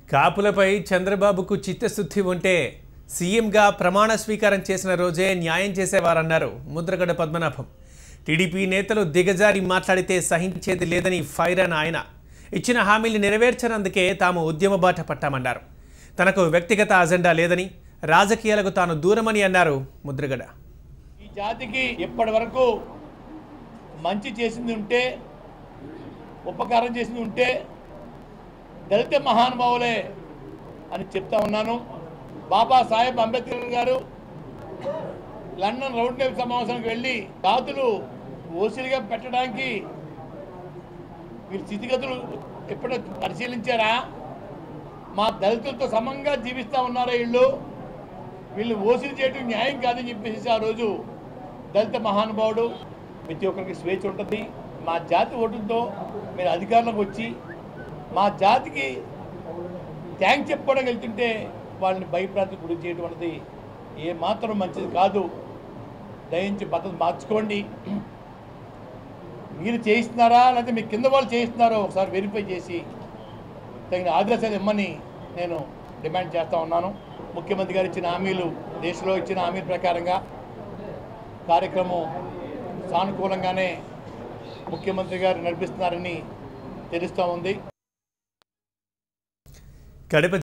కాపులపై చంద్రబాబుకు చిత్తశుద్ధి ఉంటే సీఎంగా ప్రమాణ స్వీకారం చేసిన రోజే న్యాయం చేసేవారన్నారు ముద్రగడ పద్మనాభం టీడీపీ నేతలు దిగజారి మాట్లాడితే సహించేది లేదని ఫైర్ అయిన ఆయన ఇచ్చిన హామీలు నెరవేర్చనందుకే తాము ఉద్యమ బాట పట్టామన్నారు తనకు వ్యక్తిగత అజెండా లేదని రాజకీయాలకు తాను దూరమని అన్నారు ముద్రగడ ఈ జాతికి ఇప్పటి వరకు మంచి చేసింది ఉంటే ఉపకారం చేసింది ఉంటే దళిత మహానుభావులే అని చెప్తా ఉన్నాను బాబాసాహెబ్ అంబేద్కర్ గారు లండన్ రౌండ్ టేబుల్ సమావేశానికి వెళ్ళి జాతులు ఓసిలుగా పెట్టడానికి వీరి స్థితిగతులు ఎప్పుడో పరిశీలించారా మా దళితులతో సమంగా జీవిస్తూ ఉన్నారా వీళ్ళు వీళ్ళు ఓసిలు చేయడం న్యాయం కాదని చెప్పేసి ఆ రోజు దళిత మహానుభావుడు ప్రతి ఒక్కరికి స్వేచ్ఛ ఉంటుంది మా జాతి ఓటుతో మీరు అధికారంలోకి వచ్చి మా జాతికి థ్యాంక్స్ చెప్పుకోవడం వెళ్తుంటే వాళ్ళని భయప్రాంతికి గురి చేయడం అనేది ఏ మాత్రం మంచిది కాదు దయించి పద్ధతి మార్చుకోండి మీరు చేయిస్తున్నారా లేకపోతే మీ కింద వాళ్ళు చేయిస్తున్నారో ఒకసారి వెరిఫై చేసి తగిన ఆదేశాలు ఇమ్మని నేను డిమాండ్ చేస్తూ ఉన్నాను ముఖ్యమంత్రి గారు ఇచ్చిన హామీలు దేశంలో ఇచ్చిన హామీల ప్రకారంగా కార్యక్రమం సానుకూలంగానే ముఖ్యమంత్రి గారు నడిపిస్తున్నారని తెలుస్తూ ఉంది కడప